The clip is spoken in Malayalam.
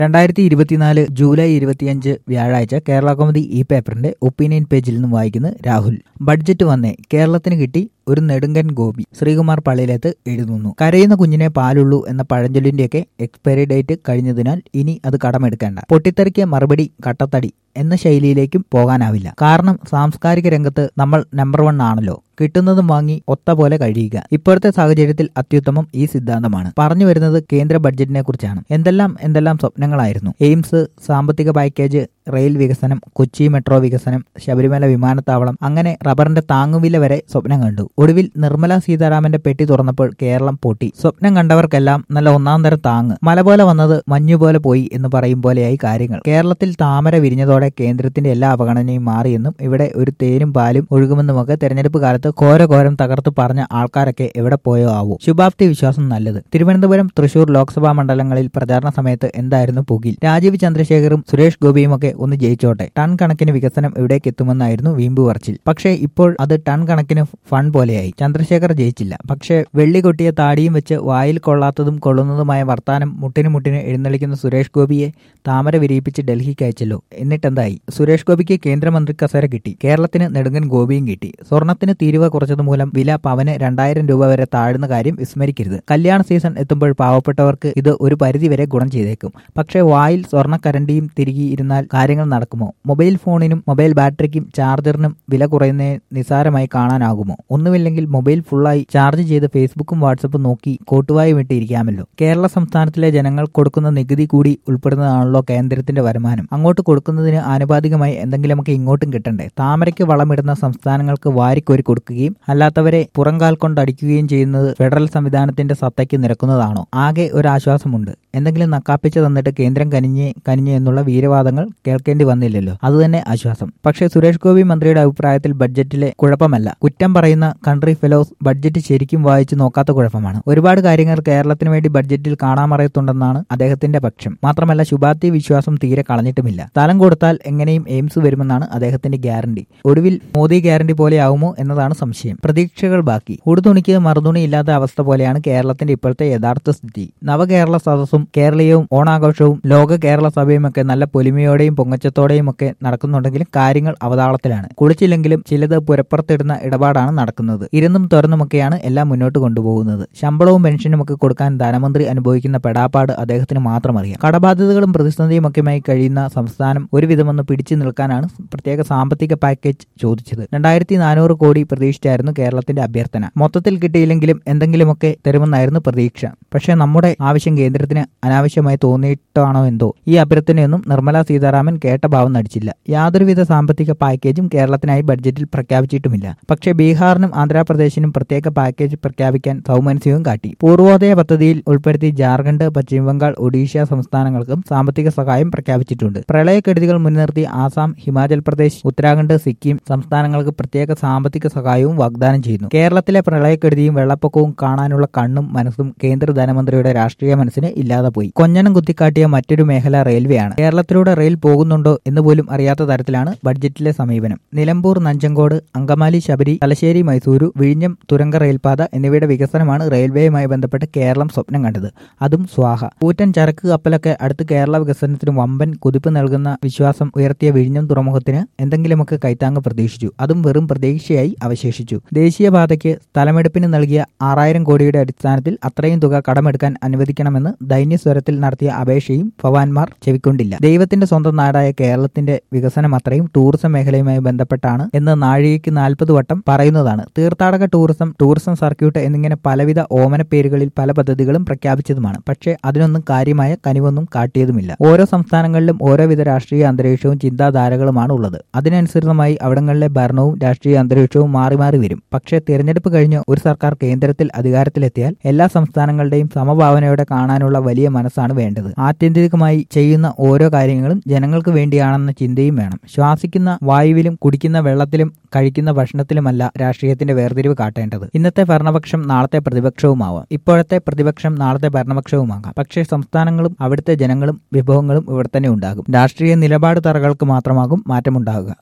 രണ്ടായിരത്തി ഇരുപത്തിനാല് ജൂലൈ ഇരുപത്തിയഞ്ച് വ്യാഴാഴ്ച കേരള കൗമുദി ഈ പേപ്പറിന്റെ ഒപ്പീനിയൻ പേജിൽ നിന്നും വായിക്കുന്ന രാഹുൽ ബഡ്ജറ്റ് വന്നേ കേരളത്തിന് കിട്ടി ഒരു നെടുങ്കൻ ഗോപി ശ്രീകുമാർ പള്ളിയിലത്ത് എഴുതുന്നു കരയുന്ന കുഞ്ഞിനെ പാലുള്ളൂ എന്ന പഴഞ്ചൊല്ലിന്റെയൊക്കെ എക്സ്പയറി ഡേറ്റ് കഴിഞ്ഞതിനാൽ ഇനി അത് കടമെടുക്കേണ്ട പൊട്ടിത്തെറിക്ക് മറുപടി കട്ടത്തടി എന്ന ശൈലിയിലേക്കും പോകാനാവില്ല കാരണം സാംസ്കാരിക രംഗത്ത് നമ്മൾ നമ്പർ വൺ ആണല്ലോ കിട്ടുന്നതും വാങ്ങി ഒത്ത പോലെ കഴിയുക ഇപ്പോഴത്തെ സാഹചര്യത്തിൽ അത്യുത്തമം ഈ സിദ്ധാന്തമാണ് പറഞ്ഞു വരുന്നത് കേന്ദ്ര ബഡ്ജറ്റിനെ കുറിച്ചാണ് എന്തെല്ലാം എന്തെല്ലാം സ്വപ്നങ്ങളായിരുന്നു എയിംസ് സാമ്പത്തിക പാക്കേജ് റെയിൽ വികസനം കൊച്ചി മെട്രോ വികസനം ശബരിമല വിമാനത്താവളം അങ്ങനെ റബ്ബറിന്റെ താങ്ങുവില വരെ സ്വപ്നം കണ്ടു ഒടുവിൽ നിർമ്മല സീതാരാമന്റെ പെട്ടി തുറന്നപ്പോൾ കേരളം പൊട്ടി സ്വപ്നം കണ്ടവർക്കെല്ലാം നല്ല ഒന്നാം തരം താങ്ങ് മല പോലെ വന്നത് മഞ്ഞു പോലെ പോയി എന്ന് പറയും പോലെയായി കാര്യങ്ങൾ കേരളത്തിൽ താമര വിരിഞ്ഞതോടെ കേന്ദ്രത്തിന്റെ എല്ലാ അവഗണനയും മാറിയെന്നും ഇവിടെ ഒരു തേനും പാലും ഒഴുകുമെന്നുമൊക്കെ തെരഞ്ഞെടുപ്പ് കാലത്ത് ഘോരഘോരം തകർത്ത് പറഞ്ഞ ആൾക്കാരൊക്കെ എവിടെ പോയോ ആവോ ശുഭാപ്തി വിശ്വാസം നല്ലത് തിരുവനന്തപുരം തൃശൂർ ലോക്സഭാ മണ്ഡലങ്ങളിൽ പ്രചാരണ സമയത്ത് എന്തായിരുന്നു പുകിൽ രാജീവ് ചന്ദ്രശേഖറും സുരേഷ് ഗോപിയുമൊക്കെ ഒന്ന് ജയിച്ചോട്ടെ ടൺ കണക്കിന് വികസനം ഇവിടേക്ക് എത്തുമെന്നായിരുന്നു വീമ്പ് പറച്ചിൽ പക്ഷേ ഇപ്പോൾ അത് ടൺ കണക്കിന് ഫൺ പോലെയായി ചന്ദ്രശേഖർ ജയിച്ചില്ല പക്ഷേ വെള്ളി കൊട്ടിയ താടിയും വെച്ച് വായിൽ കൊള്ളാത്തതും കൊള്ളുന്നതുമായ വർത്താനം മുട്ടിന് മുട്ടിന് എഴുന്നള്ളിക്കുന്ന സുരേഷ് ഗോപിയെ താമര വിരിയിപ്പിച്ച് ഡൽഹിക്ക് അയച്ചല്ലോ എന്നിട്ടെന്തായി സുരേഷ് ഗോപിക്ക് കേന്ദ്രമന്ത്രി കസേര കിട്ടി കേരളത്തിന് നെടുങ്കൻ ഗോപിയും കിട്ടി സ്വർണത്തിന് തീരുവ കുറച്ചത് മൂലം വില പവന് രണ്ടായിരം രൂപ വരെ താഴുന്ന കാര്യം വിസ്മരിക്കരുത് കല്യാണ സീസൺ എത്തുമ്പോൾ പാവപ്പെട്ടവർക്ക് ഇത് ഒരു പരിധി വരെ ഗുണം ചെയ്തേക്കും പക്ഷേ വായിൽ സ്വർണ്ണക്കരണ്ടിയും തിരികെ ഇരുന്നാൽ കാര്യങ്ങൾ നടക്കുമോ മൊബൈൽ ഫോണിനും മൊബൈൽ ബാറ്ററിക്കും ചാർജറിനും വില കുറയുന്നതിനെ നിസാരമായി കാണാനാകുമോ ഒന്നുമില്ലെങ്കിൽ മൊബൈൽ ഫുള്ളായി ചാർജ് ചെയ്ത് ഫേസ്ബുക്കും വാട്സപ്പും നോക്കി കോട്ടുവായി വിട്ടിരിക്കാമല്ലോ കേരള സംസ്ഥാനത്തിലെ ജനങ്ങൾ കൊടുക്കുന്ന നികുതി കൂടി ഉൾപ്പെടുന്നതാണല്ലോ കേന്ദ്രത്തിന്റെ വരുമാനം അങ്ങോട്ട് കൊടുക്കുന്നതിന് ആനുപാതികമായി എന്തെങ്കിലുമൊക്കെ ഇങ്ങോട്ടും കിട്ടണ്ടേ താമരയ്ക്ക് വളമിടുന്ന സംസ്ഥാനങ്ങൾക്ക് വാരിക്കോരി കൊടുക്കുകയും അല്ലാത്തവരെ പുറംകാൽ കൊണ്ടടിക്കുകയും ചെയ്യുന്നത് ഫെഡറൽ സംവിധാനത്തിന്റെ സത്തയ്ക്ക് നിരക്കുന്നതാണോ ആകെ ഒരു ആശ്വാസമുണ്ട് എന്തെങ്കിലും നക്കാപ്പിച്ച് തന്നിട്ട് കേന്ദ്രം കനിഞ്ഞ് കനിഞ്ഞ് എന്നുള്ള വീരവാദങ്ങൾ കേൾക്കേണ്ടി വന്നില്ലല്ലോ അതുതന്നെ ആശ്വാസം പക്ഷേ സുരേഷ് ഗോപി മന്ത്രിയുടെ അഭിപ്രായത്തിൽ ബഡ്ജറ്റിലെ കുഴപ്പമല്ല കുറ്റം പറയുന്ന കൺട്രി ഫെലോസ് ബഡ്ജറ്റ് ശരിക്കും വായിച്ചു നോക്കാത്ത കുഴപ്പമാണ് ഒരുപാട് കാര്യങ്ങൾ കേരളത്തിന് വേണ്ടി ബഡ്ജറ്റിൽ കാണാമറയത്തുണ്ടെന്നാണ് അദ്ദേഹത്തിന്റെ പക്ഷം മാത്രമല്ല ശുഭാപ്തി വിശ്വാസം തീരെ കളഞ്ഞിട്ടുമില്ല സ്ഥലം കൊടുത്താൽ എങ്ങനെയും എയിംസ് വരുമെന്നാണ് അദ്ദേഹത്തിന്റെ ഗ്യാരണ്ടി ഒടുവിൽ മോദി ഗ്യാരണ്ടി പോലെയാവുമോ എന്നതാണ് സംശയം പ്രതീക്ഷകൾ ബാക്കി ഉടുതുണിക്ക് മറുതുണി ഇല്ലാത്ത അവസ്ഥ പോലെയാണ് കേരളത്തിന്റെ ഇപ്പോഴത്തെ യഥാർത്ഥ സ്ഥിതി നവകേരള സദസ്സും കേരളീയവും ഓണാഘോഷവും ലോക കേരള സഭയും ഒക്കെ നല്ല പൊലിമയോടെയും പൊങ്ങച്ചത്തോടെയും ഒക്കെ നടക്കുന്നുണ്ടെങ്കിലും കാര്യങ്ങൾ അവതാളത്തിലാണ് കുളിച്ചില്ലെങ്കിലും ചിലത് പുരപ്പുറത്തിടുന്ന ഇടപാടാണ് നടക്കുന്നത് ഇരുന്നും തുറന്നുമൊക്കെയാണ് എല്ലാം മുന്നോട്ട് കൊണ്ടുപോകുന്നത് ശമ്പളവും പെൻഷനും ഒക്കെ കൊടുക്കാൻ ധനമന്ത്രി അനുഭവിക്കുന്ന പെടാപ്പാട് അദ്ദേഹത്തിന് മാത്രം അറിയാം കടബാധ്യതകളും പ്രതിസന്ധിയും ഒക്കെയുമായി കഴിയുന്ന സംസ്ഥാനം ഒരുവിധമൊന്ന് പിടിച്ചു നിൽക്കാനാണ് പ്രത്യേക സാമ്പത്തിക പാക്കേജ് ചോദിച്ചത് രണ്ടായിരത്തി നാനൂറ് കോടി പ്രതീക്ഷിച്ചായിരുന്നു കേരളത്തിന്റെ അഭ്യർത്ഥന മൊത്തത്തിൽ കിട്ടിയില്ലെങ്കിലും എന്തെങ്കിലുമൊക്കെ തരുമെന്നായിരുന്നു പ്രതീക്ഷ പക്ഷേ നമ്മുടെ ആവശ്യം കേന്ദ്രത്തിന് അനാവശ്യമായി തോന്നിയിട്ടാണോ എന്തോ ഈ അഭ്യർത്ഥനയൊന്നും നിർമ്മല സീതാരാമൻ കേട്ട ഭാവം നടിച്ചില്ല യാതൊരുവിധ സാമ്പത്തിക പാക്കേജും കേരളത്തിനായി ബഡ്ജറ്റിൽ പ്രഖ്യാപിച്ചിട്ടുമില്ല പക്ഷേ ബീഹാറിനും ആന്ധ്രാപ്രദേശിനും പ്രത്യേക പാക്കേജ് പ്രഖ്യാപിക്കാൻ സൗമനസ്യവും കാട്ടി പൂർവോദയ പദ്ധതിയിൽ ഉൾപ്പെടുത്തി ജാർഖണ്ഡ് പശ്ചിമബംഗാൾ ഒഡീഷ സംസ്ഥാനങ്ങൾക്കും സാമ്പത്തിക സഹായം പ്രഖ്യാപിച്ചിട്ടുണ്ട് പ്രളയക്കെടുതികൾ മുൻനിർത്തി ആസാം ഹിമാചൽ പ്രദേശ് ഉത്തരാഖണ്ഡ് സിക്കിം സംസ്ഥാനങ്ങൾക്ക് പ്രത്യേക സാമ്പത്തിക സഹായവും വാഗ്ദാനം ചെയ്യുന്നു കേരളത്തിലെ പ്രളയക്കെടുതിയും വെള്ളപ്പൊക്കവും കാണാനുള്ള കണ്ണും മനസ്സും കേന്ദ്ര ധനമന്ത്രിയുടെ രാഷ്ട്രീയ മനസ്സിന് ഇല്ലാതെ പോയി കൊഞ്ഞനം കുത്തിക്കാട്ടിയ മറ്റൊരു മേഖല റെയിൽവേയാണ് കേരളത്തിലൂടെ റെയിൽ പോകുന്നുണ്ടോ എന്ന് പോലും അറിയാത്ത തരത്തിലാണ് ബഡ്ജറ്റിലെ സമീപനം നിലമ്പൂർ നഞ്ചങ്കോട് അങ്കമാലി ശബരി തലശ്ശേരി മൈസൂരു വിഴിഞ്ഞം തുരങ്ക റെയിൽപാത എന്നിവയുടെ വികസനമാണ് റെയിൽവേയുമായി ബന്ധപ്പെട്ട് കേരളം സ്വപ്നം കണ്ടത് അതും സ്വാഹ കൂറ്റൻ ചരക്ക് കപ്പലൊക്കെ അടുത്ത് കേരള വികസനത്തിന് വമ്പൻ കുതിപ്പ് നൽകുന്ന വിശ്വാസം ഉയർത്തിയ വിഴിഞ്ഞം തുറമുഖത്തിന് എന്തെങ്കിലുമൊക്കെ കൈത്താങ് പ്രതീക്ഷിച്ചു അതും വെറും പ്രതീക്ഷയായി അവശേഷിച്ചു ദേശീയപാതയ്ക്ക് സ്ഥലമെടുപ്പിന് നൽകിയ ആറായിരം കോടിയുടെ അടിസ്ഥാനത്തിൽ അത്രയും തുക കടമെടുക്കാൻ അനുവദിക്കണമെന്ന് ദൈന്യസ്വരത്തിൽ നടത്തിയ അപേക്ഷയും ഭവാൻമാർ ചെവിക്കൊണ്ടില്ല ദൈവത്തിന്റെ സ്വന്തം നാടായ കേരളത്തിന്റെ വികസനം അത്രയും ടൂറിസം മേഖലയുമായി ബന്ധപ്പെട്ടാണ് എന്ന് നാഴികയ്ക്ക് നാൽപ്പത് വട്ടം പറയുന്നതാണ് തീർത്ഥാടക ടൂറിസം ടൂറിസം സർക്യൂട്ട് എന്നിങ്ങനെ പലവിധ ഓമന പേരുകളിൽ പല പദ്ധതികളും പ്രഖ്യാപിച്ചതുമാണ് പക്ഷേ അതിനൊന്നും കാര്യമായ കനിവൊന്നും കാട്ടിയതുമില്ല ഓരോ സംസ്ഥാനങ്ങളിലും ഓരോവിധ രാഷ്ട്രീയ അന്തരീക്ഷവും ചിന്താധാരകളുമാണ് ഉള്ളത് അതിനനുസൃതമായി അവിടങ്ങളിലെ ഭരണവും രാഷ്ട്രീയ അന്തരീക്ഷവും മാറി മാറി വരും പക്ഷേ തിരഞ്ഞെടുപ്പ് കഴിഞ്ഞ് ഒരു സർക്കാർ കേന്ദ്രത്തിൽ അധികാരത്തിലെത്തിയാൽ എല്ലാ സംസ്ഥാനങ്ങളുടെയും സമഭാവനയോടെ കാണാനുള്ള വലിയ മനസ്സാണ് വേണ്ടത് ആത്യന്തികമായി ചെയ്യുന്ന ഓരോ കാര്യങ്ങളും ജനങ്ങൾക്ക് വേണ്ടിയാണെന്ന ചിന്തയും വേണം ശ്വാസിക്കുന്ന വായുവിലും കുടിക്കുന്ന വെള്ളത്തിലും കഴിക്കുന്ന ഭക്ഷണത്തിലുമല്ല രാഷ്ട്രീയത്തിന്റെ വേർതിരിവ് കാട്ടേണ്ടത് ഇന്നത്തെ ഭരണപക്ഷം നാളത്തെ പ്രതിപക്ഷവുമാവാം ഇപ്പോഴത്തെ പ്രതിപക്ഷം നാളത്തെ ഭരണപക്ഷവുമാകാം പക്ഷേ സംസ്ഥാനങ്ങളും അവിടുത്തെ ജനങ്ങളും വിഭവങ്ങളും ഇവിടെ തന്നെ ഉണ്ടാകും രാഷ്ട്രീയ നിലപാട് തറകൾക്ക് മാത്രമാകും മാറ്റമുണ്ടാകുക